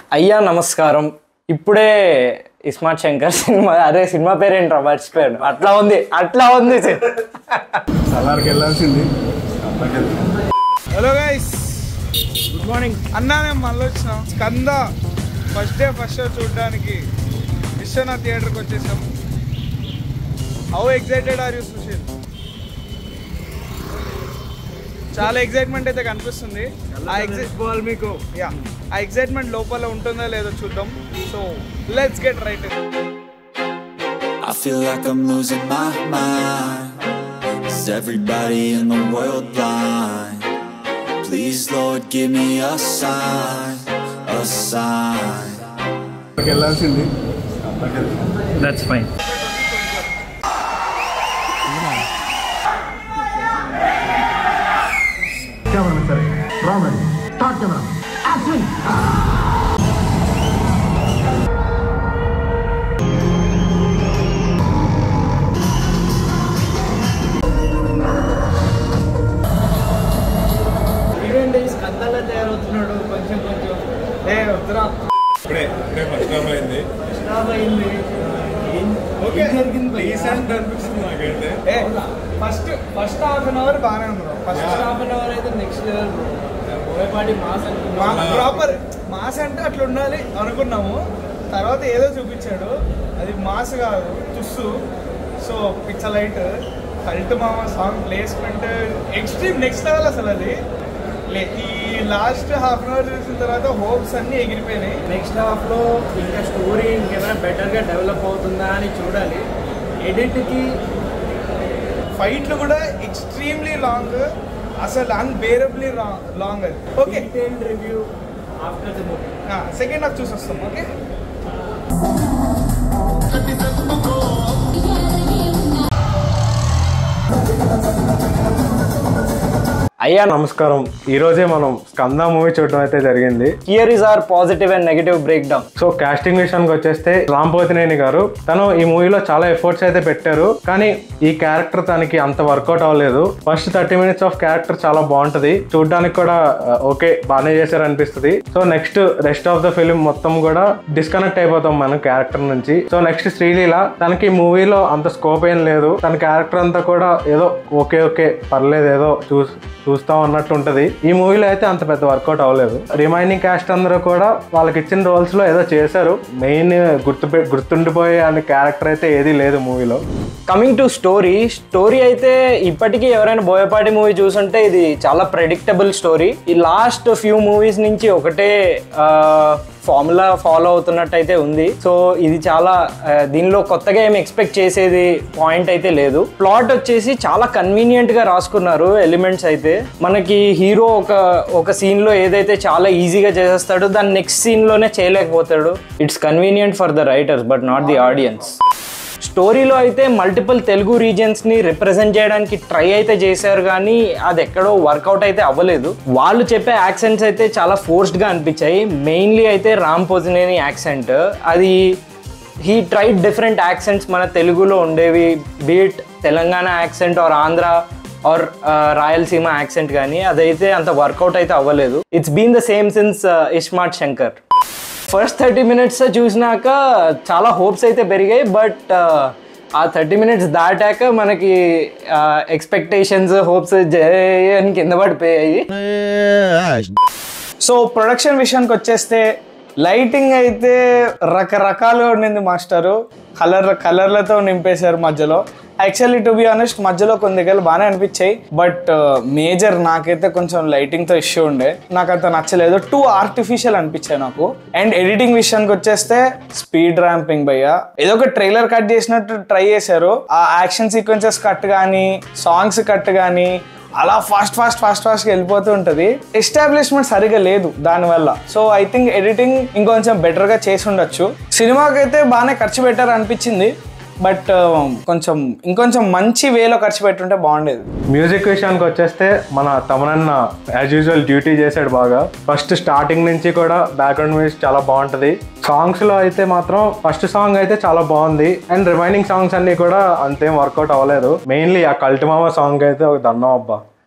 అయ్యా నమస్కారం ఇప్పుడే ఇస్మార్ట్ శంకర్ సినిమా అరే సినిమా పేరేంట్రా మర్చిపోయాను అట్లా ఉంది అట్లా ఉంది సలార్కి వెళ్ళాల్సింది హలో గైస్ గుడ్ మార్నింగ్ అన్నా మేము మళ్ళీ వచ్చినాం Skanda first day first show చూడడానికి విశ్వనాథ్ థియేటర్కి వచ్చేసాం how excited are you Sushil చాలా ఎక్సైట్మెంట్ అయితే కనిపిస్తుంది ఆ ఎక్సైట్ మీకు యా ఆ ఎక్సైట్మెంట్ లోపల ఉంటుందో లేదో చూద్దాం so let's get right I feel like I'm losing my mind. Is everybody in the world blind? Please, Lord, give me a sign, a sign. అక్కడికి వెళ్ళాల్సింది దట్స్ ఫైన్ కెమెరా సరే Raman start camera action కందాలో తయారవుతున్నాడు కొంచెం కొంచెం ఏ వద్దురా ఇప్పుడే ఇప్పుడే ఫస్ట్ హాఫ్ అయింది ఓకే రీసెంట్ అనిపిస్తుంది నాకైతే ఏ first first half an hour బాగానే ఉంది ఫస్ట్ హాఫ్ అన్ అవర్ అయితే next level Boyapati mass proper mass అంటే అట్లా ఉండాలి అనుకున్నాము తర్వాత ఏదో చూపించాడు అది మాస్ కాదు తుస్సు సో పిచ్చ లైట్ కల్ట్ మామ song placement extreme next level అసలు అది లే- ఈ లాస్ట్ హాఫ్ అన్ అవర్ చూసిన తర్వాత హోప్స్ అన్నీ ఎగిరిపోయినాయి నెక్స్ట్ హాఫ్ లో ఇంకా స్టోరీ ఇంకేమైనా బెటర్ గా డెవలప్ అవుతుందా అని చూడాలి ఎడిట్కి ఫైట్లు కూడా ఎక్స్ట్రీమ్లీ లాంగ్ అసలు అన్బేరబ్లీ లాంగ్ అది okay detailed review after the movie second half చూసి వస్తాం ఓకే అయ్యా నమస్కారం ఈ రోజే మనం స్కంద మూవీ చూడడం అయితే జరిగింది here is our positive and negative breakdown so casting విషయానికి వచ్చేస్తే రామ్ పోతినేని గారు తను ఈ మూవీలో చాలా ఎఫర్ట్స్ అయితే పెట్టారు కానీ ఈ క్యారెక్టర్ తనకి అంత వర్కౌట్ అవ్వలేదు first thirty minutes of character చాలా బాగుంటది చూడడానికి కూడా ఓకే బాగానే చేశారు అనిపిస్తుంది so next rest of the film మొత్తం కూడా డిస్కనెక్ట్ అయిపోతాం మనం క్యారెక్టర్ నుంచి సో నెక్స్ట్ శ్రీలీల తనకి మూవీలో అంత స్కోప్ ఏం లేదు తన క్యారెక్టర్ అంతా కూడా ఏదో ఓకే ఓకే పర్లేదు ఏదో చూ చూస్తాం అన్నట్టు ఉంటది ఈ మూవీలో అయితే అంత పెద్ద వర్కౌట్ అవ్వలేదు రిమైనింగ్ క్యాస్ట్ అందరూ కూడా వాళ్ళకి ఇచ్చిన రోల్స్ లో ఏదో చేశారు మెయిన్ గుర్తు గుర్తుండిపోయే అనే క్యారెక్టర్ అయితే ఏది లేదు మూవీలో కమింగ్ టు స్టోరీ స్టోరీ అయితే ఇప్పటికీ ఎవరైనా బోయపాటి మూవీ చూసుంటే ఇది చాలా ప్రెడిక్టబుల్ స్టోరీ ఈ లాస్ట్ ఫ్యూ మూవీస్ నుంచి ఒకటే ఫార్ములా ఫాలో అవుతున్నట్టు అయితే ఉంది సో ఇది చాలా ఆ, దీనిలో కొత్తగా ఏం ఎక్స్పెక్ట్ చేసేది పాయింట్ అయితే లేదు ప్లాట్ వచ్చేసి చాలా కన్వీనియంట్ గా రాసుకున్నారు ఎలిమెంట్స్ అయితే మనకి హీరో ఒక ఒక సీన్ లో ఏదైతే చాలా ఈజీగా చేసేస్తాడో దాన్ని నెక్స్ట్ సీన్ లోనే చేయలేకపోతాడు it's convenient for the writers but not the audience స్టోరీలో అయితే మల్టిపుల్ తెలుగు రీజియన్స్ ని రిప్రజెంట్ చేయడానికి ట్రై అయితే చేశారు కానీ అది ఎక్కడో వర్కౌట్ అయితే అవ్వలేదు వాళ్ళు చెప్పే యాక్సెంట్స్ అయితే చాలా ఫోర్స్డ్ గా అనిపించాయి మెయిన్లీ అయితే రామ్ పోజినేని యాక్సెంట్ అది హీ ట్రైడ్ డిఫరెంట్ యాక్సెంట్స్ మన తెలుగులో ఉండేవి be it Telangana accent or Andhra or Rayalaseema accent కానీ అదైతే అంత వర్కౌట్ అయితే అవ్వలేదు it's been the same since iSmart Shankar first thirty minutes చూసినాక చాలా హోప్స్ అయితే పెరిగాయి బట్ ఆ థర్టీ మినిట్స్ దాటాక మనకి ఎక్స్పెక్టేషన్స్ హోప్స్ అని కింద పడిపోయాయి సో ప్రొడక్షన్ విషయానికి వచ్చేస్తే లైటింగ్ అయితే రకరకాలుగా ఉండింది మాస్టరు కలర్ కలర్లతో నింపేశారు మధ్యలో యాక్చువల్లీ టు బి ఆనెస్ట్ మధ్యలో కొన్ని దగ్గర బాగానే అనిపించాయి బట్ మేజర్ నాకైతే కొంచెం లైటింగ్తో ఇష్యూ ఉండే నాకు అంత నచ్చలేదు టూ ఆర్టిఫిషియల్ అనిపించాయి నాకు అండ్ ఎడిటింగ్ విషయానికి వచ్చేస్తే స్పీడ్ ర్యాంపింగ్ భయ్య ఏదో ఒక ట్రైలర్ కట్ చేసినట్టు ట్రై చేశారు ఆ యాక్షన్ సీక్వెన్సెస్ కట్ కానీ సాంగ్స్ కట్ కానీ అలా ఫాస్ట్ ఫాస్ట్ ఫాస్ట్ ఫాస్ట్గా వెళ్ళిపోతూ ఉంటుంది ఎస్టాబ్లిష్మెంట్ సరిగా లేదు దానివల్ల సో ఐ థింక్ ఎడిటింగ్ ఇంకొంచెం బెటర్గా చేసి ఉండొచ్చు సినిమాకి అయితే బాగానే ఖర్చు పెట్టారు అనిపించింది బట్ కొంచెం ఇంకొంచెం మంచి వేలో ఖర్చు పెట్టుంటే బాగుండేది మ్యూజిక్ విషయానికి వచ్చేస్తే మన తమనన్న యాజ్ యూజువల్ డ్యూటీ చేశాడు బాగా ఫస్ట్ స్టార్టింగ్ నుంచి కూడా బ్యాక్గ్రౌండ్ మ్యూజిక్ చాలా బాగుంటది సాంగ్స్ లో అయితే మాత్రం ఫస్ట్ సాంగ్ అయితే చాలా బాగుంది అండ్ రిమైనింగ్ సాంగ్స్ అన్ని కూడా అంతేం వర్కౌట్ అవ్వలేదు మెయిన్లీ ఆ కల్టిమామ సాంగ్ అయితే ఒక దండం అబ్బా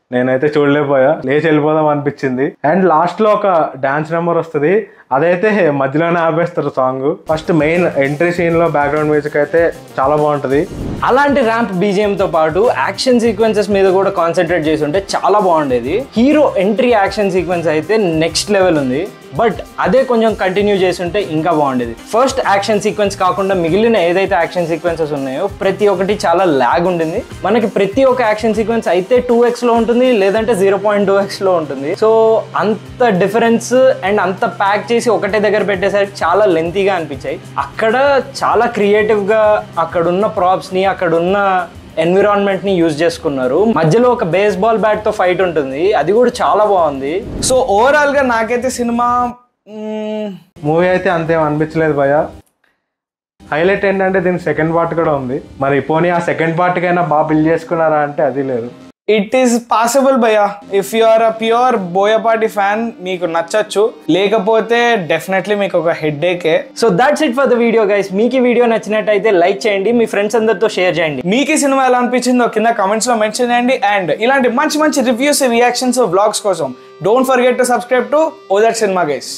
నేనైతే చూడలేకపోయా లేచి వెళ్ళిపోదాం అనిపించింది అండ్ లాస్ట్ లో ఒక డాన్స్ నెంబర్ వస్తుంది అదైతే మధ్యలోనే ఆపేస్తారు song first main entry scene లో బ్యాక్గ్రౌండ్ మ్యూజిక్ అయితే చాలా బాగుంటది అలాంటి ర్యాంప్ బీజిఎం తో పాటు యాక్షన్ సీక్వెన్సెస్ మీద కూడా కాన్సన్ట్రేట్ చేసి ఉంటే చాలా బాగుండేది హీరో ఎంట్రీ యాక్షన్ సీక్వెన్స్ అయితే నెక్స్ట్ లెవెల్ ఉంది బట్ అదే కొంచెం కంటిన్యూ చేసి ఉంటే ఇంకా బాగుండేది ఫస్ట్ యాక్షన్ సీక్వెన్స్ కాకుండా మిగిలిన ఏదైతే యాక్షన్ సీక్వెన్సెస్ ఉన్నాయో ప్రతి ఒక్కటి చాలా ల్యాగ్ ఉండింది మనకి ప్రతి ఒక్క యాక్షన్ సీక్వెన్స్ అయితే టూ ఎక్స్ లో ఉంటుంది లేదంటే జీరో పాయింట్ టూ ఎక్స్ లో ఉంటుంది సో అంత డిఫరెన్స్ అండ్ అంత ప్యాక్ చేసి ఒకటే దగ్గర పెట్టేసరికి చాలా లెంతీగా అనిపించాయి అక్కడ చాలా క్రియేటివ్ గా అక్కడున్న ప్రాప్స్ ని అక్కడున్న ఎన్విరాన్మెంట్ ని యూజ్ చేసుకున్నారు మధ్యలో ఒక బేస్బాల్ బ్యాట్ తో ఫైట్ ఉంటుంది అది కూడా చాలా బాగుంది సో ఓవరాల్ గా నాకైతే సినిమా మ్మ్, మూవీ అయితే అంతేం అనిపించలేదు భయ హైలైట్ ఏంటంటే దీని సెకండ్ పార్ట్ కూడా ఉంది మరి పోనీ ఆ సెకండ్ పార్ట్కైనా బాగా బిల్డ్ చేసుకున్నారా అంటే అది లేదు ఇట్ ఈస్ పాసిబుల్ భయ్యా if you are a pure Boyapati fan మీకు నచ్చచ్చు లేకపోతే డెఫినెట్లీ మీకు ఒక headache so that's it for the video guys మీకు ఈ వీడియో నచ్చినట్టయితే లైక్ చేయండి మీ ఫ్రెండ్స్ అందరితో షేర్ చేయండి మీకు ఈ సినిమా ఎలా అనిపించిందో కింద కామెంట్స్ లో మెన్షన్ చేయండి అండ్ ఇలాంటి మంచి మంచి రివ్యూస్ రియాక్షన్స్ వ్లాగ్స్ కోసం don't forget to subscribe to other cinema guys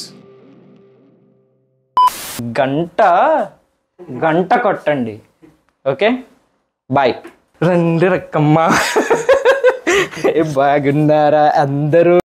గంట గంట కొట్టండి ఓకే బాయ్ రండి రక్కమ్మ బాగున్నారా అందరూ